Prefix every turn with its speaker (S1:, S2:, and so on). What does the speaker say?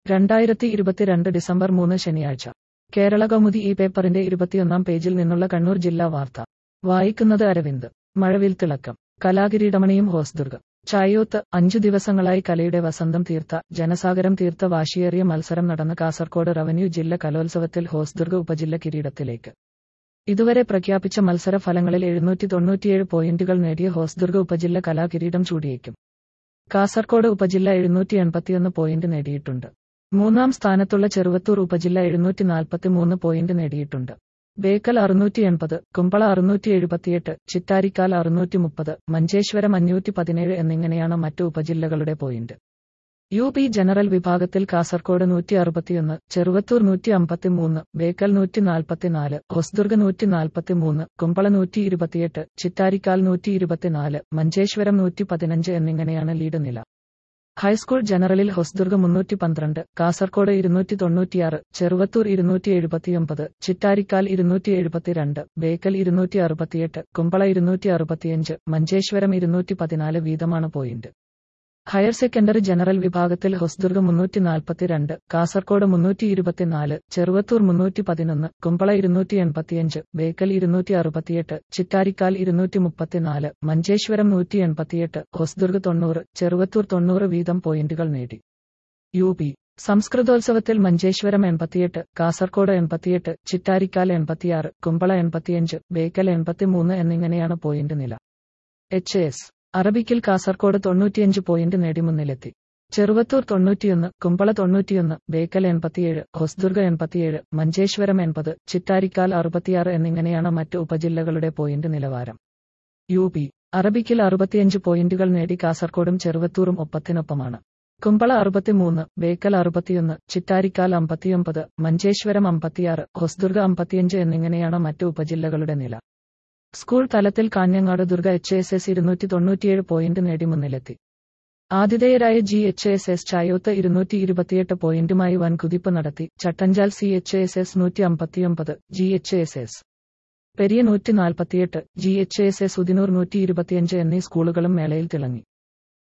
S1: രണ്ടായിരത്തി ഇരുപത്തിരണ്ട് ഡിസംബർ മൂന്ന് ശനിയാഴ്ച കേരള കൗമുദി ഈ പേപ്പറിന്റെ ഇരുപത്തിയൊന്നാം പേജിൽ നിന്നുള്ള കണ്ണൂർ ജില്ലാ വാർത്ത വായിക്കുന്നത് അരവിന്ദ് മഴവിൽ തിളക്കം കലാകിരീടമണിയും ഹോസ്ദുർഗ് ചായോത്ത് അഞ്ചു ദിവസങ്ങളായി കലയുടെ വസന്തം തീർത്ത ജനസാഗരം തീർത്ത വാശിയേറിയ മത്സരം നടന്ന കാസർകോട് റവന്യൂ ജില്ല കലോത്സവത്തിൽ ഹോസ്ദുർഗ് ഉപജില്ല കിരീടത്തിലേക്ക് ഇതുവരെ പ്രഖ്യാപിച്ച മത്സര ഫലങ്ങളിൽ എഴുന്നൂറ്റി തൊണ്ണൂറ്റിയേഴ് പോയിന്റുകൾ നേടിയ ഹോസ്ദുർഗ് ഉപജില്ല കലാകിരീടം ചൂടിയേക്കും കാസർകോട് ഉപജില്ല എഴുന്നൂറ്റി എൺപത്തിയൊന്ന് പോയിന്റ് നേടിയിട്ടുണ്ട് മൂന്നാം സ്ഥാനത്തുള്ള ചെറുവത്തൂർ ഉപജില്ല എഴുന്നൂറ്റി നാൽപ്പത്തിമൂന്ന് പോയിന്റ് നേടിയിട്ടുണ്ട് ബേക്കൽ അറുന്നൂറ്റി എൺപത് കുമ്പള അറുന്നൂറ്റി എഴുപത്തിയെട്ട് ചിറ്റാരിക്കാൽ അറുന്നൂറ്റി മുപ്പത് മഞ്ചേശ്വരം അഞ്ഞൂറ്റി പതിനേഴ് എന്നിങ്ങനെയാണ് മറ്റു ഉപജില്ലകളുടെ പോയിന്റ് യു പി ജനറൽ വിഭാഗത്തിൽ കാസർകോട് നൂറ്റി അറുപത്തിയൊന്ന് ചെറുവത്തൂർ നൂറ്റി അമ്പത്തിമൂന്ന് ബേക്കൽ നൂറ്റി നാൽപ്പത്തിനാല് ഹൊസ്ദുർഗ് നൂറ്റി നാൽപ്പത്തിമൂന്ന് കുമ്പള നൂറ്റി ഇരുപത്തിയെട്ട് ചിറ്റാരിക്കാൽ നൂറ്റി ഇരുപത്തിനാല് മഞ്ചേശ്വരം നൂറ്റി പതിനഞ്ച് എന്നിങ്ങനെയാണ് ലീഡ് നില ഹൈസ്കൂൾ ജനറലിൽ ഹൊസ്ദുർഗ് മുന്നൂറ്റി പന്ത്രണ്ട് കാസർകോട് ഇരുന്നൂറ്റി തൊണ്ണൂറ്റിയാറ് ചെറുവത്തൂർ ഇരുന്നൂറ്റി എഴുപത്തിയൊമ്പത് ചിറ്റാരിക്കാൽ ഇരുന്നൂറ്റി എഴുപത്തിരണ്ട് ബേക്കൽ ഇരുന്നൂറ്റി അറുപത്തിയെട്ട് കുമ്പള ഇരുന്നൂറ്റി അറുപത്തിയഞ്ച് മഞ്ചേശ്വരം ഇരുന്നൂറ്റി പതിനാല് വീതമാണ് പോയിന്റ് ഹയർ സെക്കൻഡറി ജനറൽ വിഭാഗത്തിൽ ഹൊസ്ദുർഗ് മുന്നൂറ്റി നാൽപ്പത്തിരണ്ട് കാസർകോട് മുന്നൂറ്റി ഇരുപത്തിനാല് ചെറുവത്തൂർ മുന്നൂറ്റി പതിനൊന്ന് കുമ്പള ഇരുന്നൂറ്റി എൺപത്തിയഞ്ച് ബേക്കൽ ഇരുന്നൂറ്റി അറുപത്തിയെട്ട് ചിറ്റാരിക്കാൽ ഇരുന്നൂറ്റി മുപ്പത്തിനാല് മഞ്ചേശ്വരം നൂറ്റി എൺപത്തിയെട്ട് ഹൊസ്ദുർഗ് തൊണ്ണൂറ് ചെറുവത്തൂർ തൊണ്ണൂറ് വീതം പോയിന്റുകൾ നേടി യു പി സംസ്കൃതോത്സവത്തിൽ മഞ്ചേശ്വരം എൺപത്തിയെട്ട് കാസർകോട് എൺപത്തിയെട്ട് ചിറ്റാരിക്കാൽ എൺപത്തിയാറ് കുമ്പള എൺപത്തിയഞ്ച് ബേക്കൽ എൺപത്തിമൂന്ന് എന്നിങ്ങനെയാണ് പോയിന്റ് നില എച്ച് എസ് അറബിക്കിൽ കാസർകോട് തൊണ്ണൂറ്റിയഞ്ച് പോയിന്റ് നേടി മുന്നിലെത്തി ചെറുവത്തൂർ തൊണ്ണൂറ്റിയൊന്ന് കുമ്പള തൊണ്ണൂറ്റിയൊന്ന് ബേക്കൽ എൺപത്തിയേഴ് ഹൊസ്ദുർഗ എൺപത്തിയേഴ് മഞ്ചേശ്വരം എൺപത് ചിറ്റാരിക്കാൽ അറുപത്തിയാറ് എന്നിങ്ങനെയാണ് മറ്റ് ഉപജില്ലകളുടെ പോയിന്റ് നിലവാരം യു പി അറബിക്കിൽ അറുപത്തിയഞ്ച് പോയിന്റുകൾ നേടി കാസർകോടും ചെറുവത്തൂറും ഒപ്പത്തിനൊപ്പമാണ് കുമ്പള അറുപത്തിമൂന്ന് ബേക്കൽ അറുപത്തിയൊന്ന് ചിറ്റാരിക്കാൽ അമ്പത്തിയൊമ്പത് മഞ്ചേശ്വരം അമ്പത്തിയാറ് ഹൊസ്ദുർഗ അമ്പത്തിയഞ്ച് എന്നിങ്ങനെയാണ് മറ്റ് ഉപജില്ലകളുടെ നില സ്കൂൾ തലത്തിൽ Kanhangad Durga H S S ഇരുന്നൂറ്റി തൊണ്ണൂറ്റിയേഴ് പോയിന്റ് നേടി മുന്നിലെത്തി ആതിഥേയരായ G H S S Chayoth ഇരുന്നൂറ്റി ഇരുപത്തിയെട്ട് പോയിന്റുമായി വൻ കുതിപ്പ് നടത്തി Chattanchal C H S S നൂറ്റി അമ്പത്തിയൊമ്പത് G H S S Periya നൂറ്റി നാൽപ്പത്തിയെട്ട് G H S S Udinur നൂറ്റി ഇരുപത്തിയഞ്ച് എന്നീ സ്കൂളുകളും മേളയിൽ തിളങ്ങി